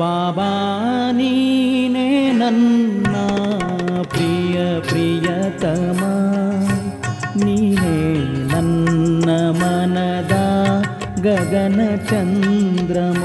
ಬಾಬಾ ನೀನೇ ನನ್ನ ಪ್ರಿಯ ಪ್ರಿಯತಮ ನೀನೇ ನನ್ನ ಮನದ ಗಗನ ಚಂದ್ರಮ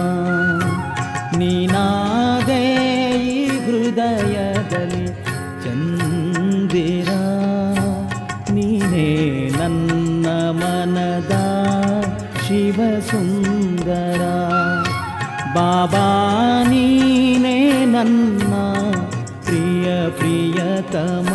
ನೀನಾದೇ ಈ ಹೃದಯದಲ್ಲಿ ಚಂದಿರ ನೀನೇ ನನ್ನ ಮನದ ಶಿವ ಸುಂದರ ಬಾಬಾ ನೀನೇ ನನ್ನ ಪ್ರಿಯ ಪ್ರಿಯತಮ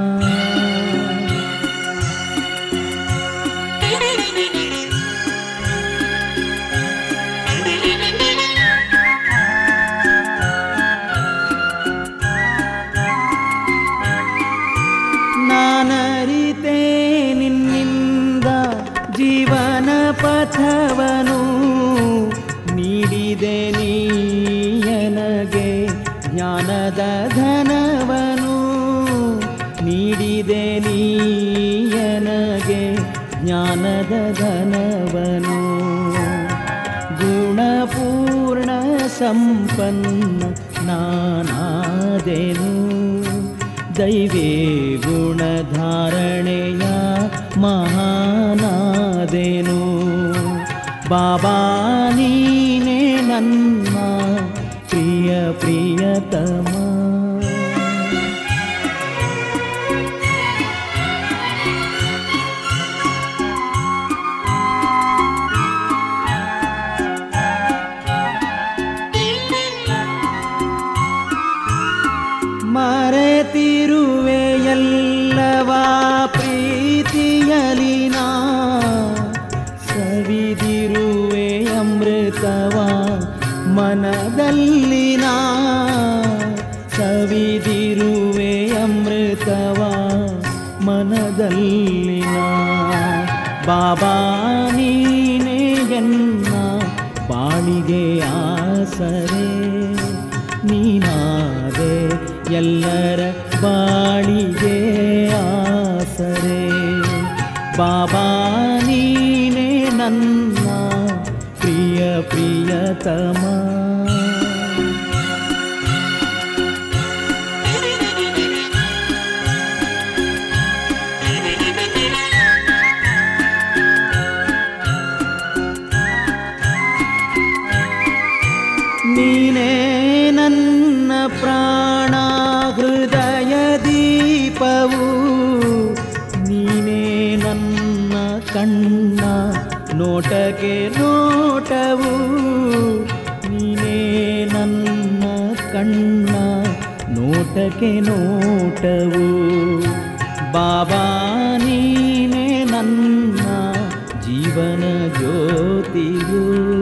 ನಾನರಿತೆ ನಿನ್ನಿಂದ ಜೀವನ ಪಥವನು ನೀಡಿದೆ ನೀಯನಗೆ ಜ್ಞಾನದ ಧನವನು ನೀಡಿದೆ ನೀಯನಗೆ ಜ್ಞಾನದ ಧನವನು ಗುಣಪೂರ್ಣ ಸಂಪನ್ನ ನಾನಾದೆನು ದೈವೇ ಗುಣಧಾರಣೆಯ ಮಹಾನಾದೆನು ಬಾಬಾ ನೀನೇ ನನ್ನ ಪ್ರಿಯ ಪ್ರಿಯತಮ ಮರೆತಿರುವೆ ಎಲ್ಲವ ಪ್ರೀತಿಯಲಿನ ಸವಿದಿರುವೆ ಅಮೃತವ ಮನದಲ್ಲಿನ ಸವಿದಿರುವೆ ಅಮೃತವ ಮನದಲ್ಲಿನ ಬಾಬಾ ನೀನೇ ಎನ್ನ ಬಾಳಿಗೆ ಆಸರೆ ನೀನಾದೆ ಎಲ್ಲರ ಬಾಳಿಗೆ ಆಸರೆ ಬಾಬಾ ನೀನೇ ನನ್ನ ಪ್ರಿಯ ಪ್ರಿಯತಮ ನೀನೇ ನನ್ನ ಪ್ರಾಣ ಹೃದಯ ದೀಪವು ನೀನೇ ನನ್ನ ಕಣ್ಣ ನೋಟಕ್ಕೆ ನೋಟವು ನೀನೇ ನನ್ನ ಕಣ್ಣ ನೋಟಕ್ಕೆ ನೋಟವು ಬಾಬಾ ನೀನೇ ನನ್ನ ಜೀವನ ಜ್ಯೋತಿಯು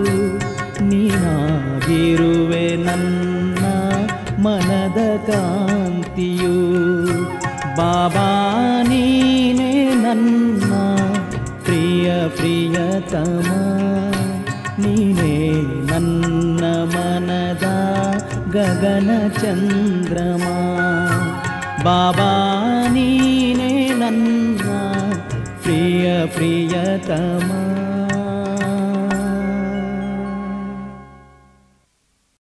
ನೀನಾಗಿರುವೆ ನನ್ನ ಮನದ ಕಾಂತಿಯು ಬಾಬಾ ನೀನೇ ನನ್ನ ಪ್ರಿಯ ಪ್ರಿಯತಮ ನೀನೇ ನನ್ನ ಮನದ ಗಗನ ಚಂದ್ರಮ ಬಾಬಾ ನೀನೇ ನನ್ನ ಪ್ರಿಯ ಪ್ರಿಯತಮ